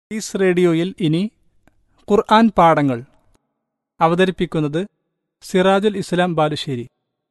is റേഡിയോയിൽ ഇനി ഖുർആൻ പാഠങ്ങൾ അവതരിപ്പിക്കുന്നത് സിറാജുൽ ഇസ്ലാം ബാലുശ്ശേരി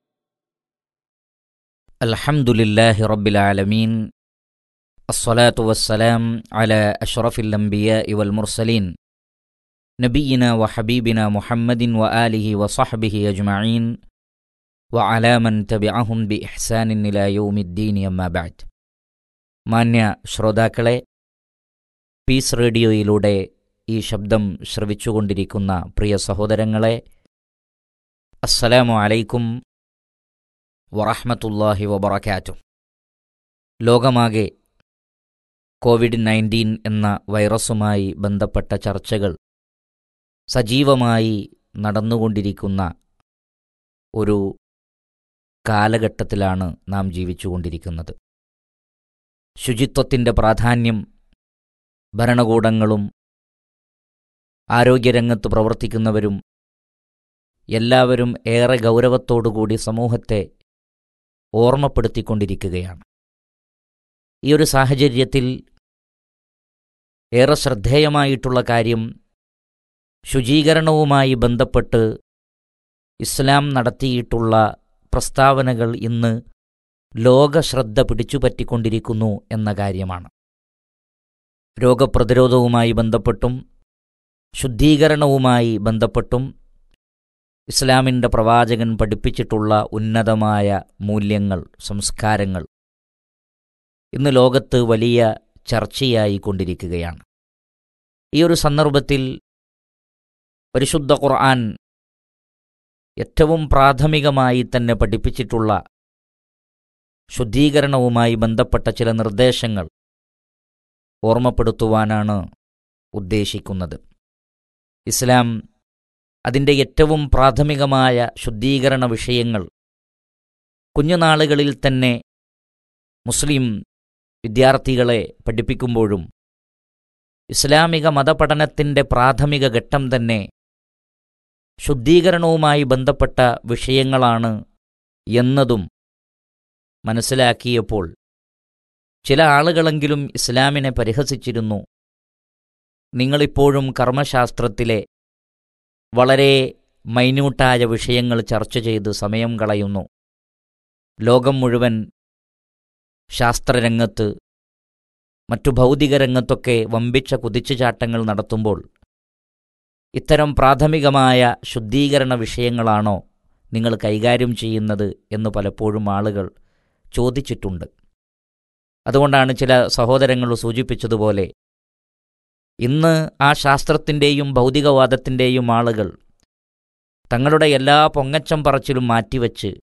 الحمد لله رب العالمين الصلاة والسلام على أشرف الأنبياء والمرسلين نبينا وحبيبنا محمد وآله وصحبه أجمعين وعلى من تبعهم بإحسان إلى يوم الدين أما بعد മാന്യ ശ്രോതാക്കളെ പീസ് റേഡിയോയിലൂടെ ഈ ശബ്ദം ശ്രവിച്ചുകൊണ്ടിരിക്കുന്ന പ്രിയ സഹോദരങ്ങളെ അസ്സലാമു അലൈക്കും വറഹ്മത്തുള്ളാഹി വബറകാതുഹു ലോകമാകെ കോവിഡ് നയൻറ്റീൻ എന്ന വൈറസുമായി ബന്ധപ്പെട്ട ചർച്ചകൾ സജീവമായി നടന്നുകൊണ്ടിരിക്കുന്ന ഒരു കാലഘട്ടത്തിലാണ് നാം ജീവിച്ചുകൊണ്ടിരിക്കുന്നത് ശുചിത്വത്തിൻ്റെ പ്രാധാന്യം ഭരണകൂടങ്ങളും ആരോഗ്യരംഗത്ത് പ്രവർത്തിക്കുന്നവരും എല്ലാവരും ഏറെ ഗൗരവത്തോടുകൂടി സമൂഹത്തെ ഓർമ്മപ്പെടുത്തിക്കൊണ്ടിരിക്കുകയാണ് ഈ ഒരു സാഹചര്യത്തിൽ ഏറെ ശ്രദ്ധേയമായിട്ടുള്ള കാര്യം ശുചീകരണവുമായി ബന്ധപ്പെട്ട് ഇസ്ലാം നടത്തിയിട്ടുള്ള പ്രസ്താവനകൾ ഇന്ന് ലോകശ്രദ്ധ പിടിച്ചുപറ്റിക്കൊണ്ടിരിക്കുന്നു എന്ന കാര്യമാണ് രോഗപ്രതിരോധവുമായി ബന്ധപ്പെട്ടും ശുദ്ധീകരണവുമായി ബന്ധപ്പെട്ടും ഇസ്ലാമിൻ്റെ പ്രവാചകൻ പഠിപ്പിച്ചിട്ടുള്ള ഉന്നതമായ മൂല്യങ്ങൾ സംസ്കാരങ്ങൾ ഇന്ന് ലോകത്ത് വലിയ ചർച്ചയായി കൊണ്ടിരിക്കുകയാണ് ഈ ഒരു സന്ദർഭത്തിൽ പരിശുദ്ധ ഖുർആൻ ഏറ്റവും പ്രാഥമികമായി തന്നെ പഠിപ്പിച്ചിട്ടുള്ള ശുദ്ധീകരണവുമായി ബന്ധപ്പെട്ട ചില നിർദ്ദേശങ്ങൾ ഓർമ്മപ്പെടുത്തുവാനാണ് ഉദ്ദേശിക്കുന്നത് ഇസ്ലാം അതിൻ്റെ ഏറ്റവും പ്രാഥമികമായ ശുദ്ധീകരണ വിഷയങ്ങൾ കുഞ്ഞുനാളുകളിൽ തന്നെ മുസ്ലിം വിദ്യാർത്ഥികളെ പഠിപ്പിക്കുമ്പോഴും ഇസ്ലാമിക മതപഠനത്തിൻ്റെ പ്രാഥമിക ഘട്ടം തന്നെ ശുദ്ധീകരണവുമായി ബന്ധപ്പെട്ട വിഷയങ്ങളാണ് എന്നതും മനസ്സിലാക്കിയപ്പോൾ ചില ആളുകളെങ്കിലും ഇസ്ലാമിനെ പരിഹസിച്ചിരുന്നു നിങ്ങളിപ്പോഴും കർമ്മശാസ്ത്രത്തിലെ വളരെ മൈന്യൂട്ടായ വിഷയങ്ങൾ ചർച്ച ചെയ്ത് സമയം കളയുന്നു ലോകം മുഴുവൻ ശാസ്ത്രരംഗത്ത് മറ്റു ഭൗതിക രംഗത്തൊക്കെ വമ്പിച്ച കുതിച്ചുചാട്ടങ്ങൾ നടത്തുമ്പോൾ ഇത്തരം പ്രാഥമികമായ ശുദ്ധീകരണ വിഷയങ്ങളാണോ നിങ്ങൾ കൈകാര്യം ചെയ്യുന്നത് എന്ന് പലപ്പോഴും ആളുകൾ ചോദിച്ചിട്ടുണ്ട് അതുകൊണ്ടാണ് ചില സഹോദരങ്ങൾ സൂചിപ്പിച്ചതുപോലെ ഇന്ന് ആ ശാസ്ത്രത്തിൻ്റെയും ഭൗതികവാദത്തിൻ്റെയും ആളുകൾ തങ്ങളുടെ എല്ലാ പൊങ്ങച്ചം പറച്ചിലും മാറ്റിവെച്ച്